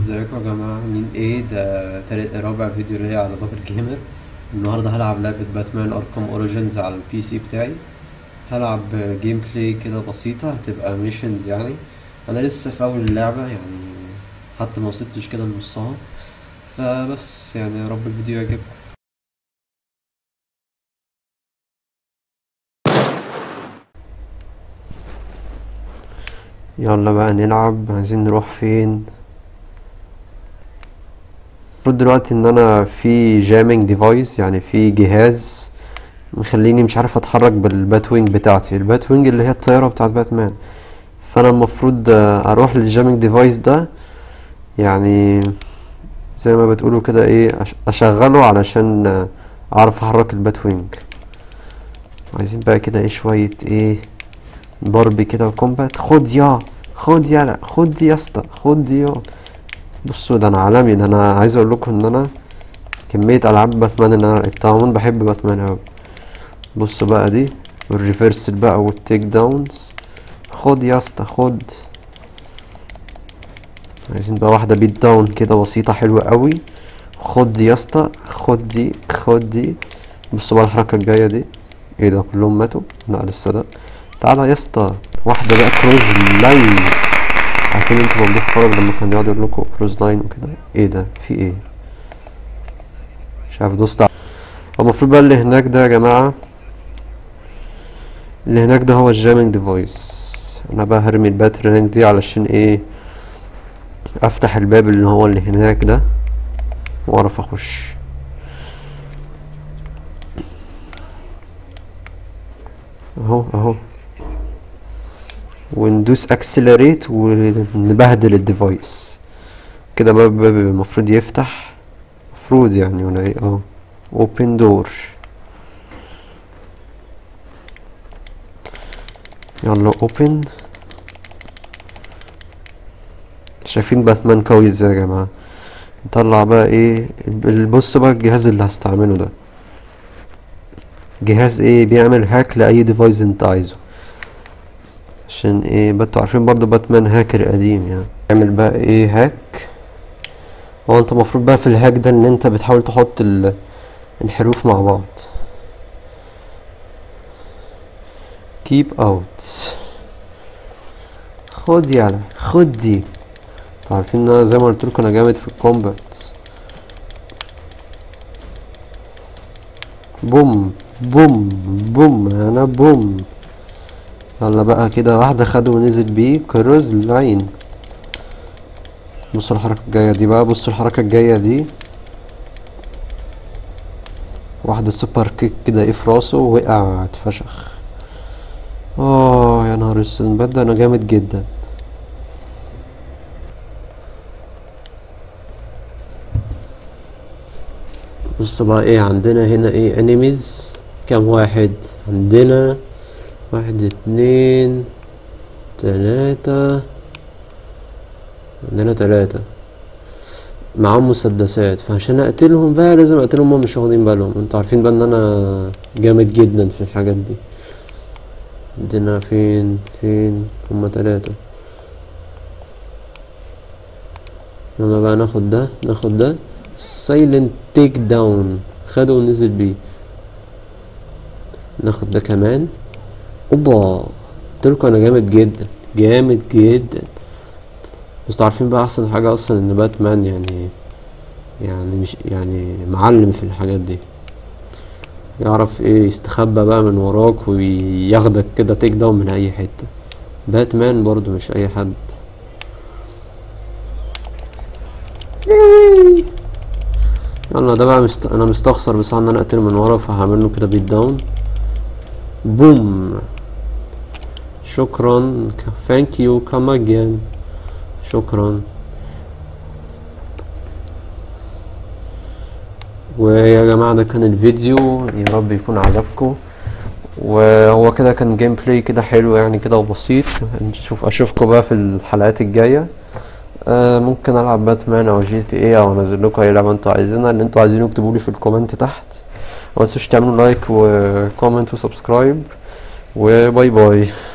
ازيكم يا جماعة عاملين ايه ده تالت رابع فيديو ليا على دبل جيمر النهاردة هلعب لعبة باتمان اركام اوريجينز على البي سي بتاعي هلعب جيم بلاي كده بسيطة هتبقى ميشنز يعني انا لسه في اول اللعبة يعني حتى ما وصلتش كده لنصها فبس يعني يا رب الفيديو يعجبكم يلا بقى نلعب عايزين نروح فين المفروض دلوقتي ان انا في جامينج ديفايس يعني في جهاز مخليني مش عارف اتحرك بالبات وينج بتاعتي البات وينج اللي هي الطياره بتاعت باتمان فانا المفروض اروح للجامينج ديفايس ده يعني زي ما بتقولوا كده ايه أش- اشغله علشان اعرف احرك البات وينج عايزين بقى كده ايه شويه ايه ضرب كده وكومبات خد يا خد يا لا خد يا اسطى خد يا بصوا ده انا عالمي ده انا عايز اقول لكم ان انا كمية العاب باتمان اللي انا لعبتها عموما بحب باتمان اوي بصوا بقى دي والريفرسل بقى والتيك داونز خد يا اسطى خد عايزين بقى واحدة بيت داون كده بسيطة حلوة قوي خد دي يا اسطى خد دي خد دي بصوا بقى الحركة الجاية دي ايه ده كلهم ماتوا لا لسه ده تعالى يا اسطى واحدة بقى كروز لاين عارفين انتوا ممدوح فرج لما كان يقعد يقول لكم كروز لاين وكده ايه ده في ايه مش عارف دوست ع- هو المفروض بقى اللي هناك ده يا جماعة اللي هناك ده هو الجامينج ديفايس انا بقى هرمي الباتري هناك دي علشان ايه افتح الباب اللي هو اللي هناك ده واعرف اخش اهو اهو وندوس اكسلريت ونبهدل الديفايس كده بقى الباب المفروض يفتح مفروض يعني ولا ايه اهو اوبن دور يلا اوبن شايفين باتمان قوي ازاي يا جماعه نطلع بقى ايه بص بقى الجهاز اللي هستعمله ده جهاز ايه بيعمل هاك لاي ديفايس انت عايزه عشان ايه بقى عارفين برضو باتمان هاكر قديم يعني يعمل بقى ايه هاك هو انت المفروض بقى في الهاك ده ان انت بتحاول تحط ال- الحروف مع بعض keep out خد يلا خد دي انتوا عارفين ان انا زي ما قلت لكم انا جامد في الكومبات بوم بوم بوم انا بوم يلا بقى كده واحدة خده ونزل بيه كروز لاين بصوا الحركة الجاية دي بقى بصوا الحركة الجاية دي واحدة سوبر كيك كده ايه في راسه وقع اتفشخ اه يا نهار اسود بجد انا جامد جدا بصوا بقى ايه عندنا هنا ايه انيميز كام واحد عندنا واحد اتنين تلاتة عندنا تلاتة معاهم مسدسات فعشان اقتلهم بقى لازم اقتلهم هما مش واخدين بالهم انتوا عارفين بقى ان انا جامد جدا في الحاجات دي عندنا فين فين هما تلاتة يلا بقى ناخد ده ناخد ده سايلنت تيك داون خده ونزل بيه ناخد ده كمان اوبا قلتلكوا انا جامد جدا جامد جدا بس عارفين بقى احسن حاجة اصلا ان باتمان يعني يعني مش يعني معلم في الحاجات دي يعرف ايه يستخبى بقى من وراك وياخدك كده تيك داون من اي حتة باتمان برضو مش اي حد يلا ده بقى مست... انا مستخسر بصراحة ان انا اقتله من ورا فهعمل له كده بيت داون بوم شكرا ثانك يو كم اجين شكرا ويا جماعة ده كان الفيديو يا رب يكون عجبكم وهو كده كان جيم بلاي كده حلو يعني كده وبسيط نشوف اشوفكم بقى في الحلقات الجاية آه ممكن العب باتمان او جي تي ايه او انزل لكم اي لعبة انتوا عايزينها اللي انتوا عايزينه اكتبوا لي في الكومنت تحت ما تنسوش تعملوا لايك وكومنت وسبسكرايب وباي باي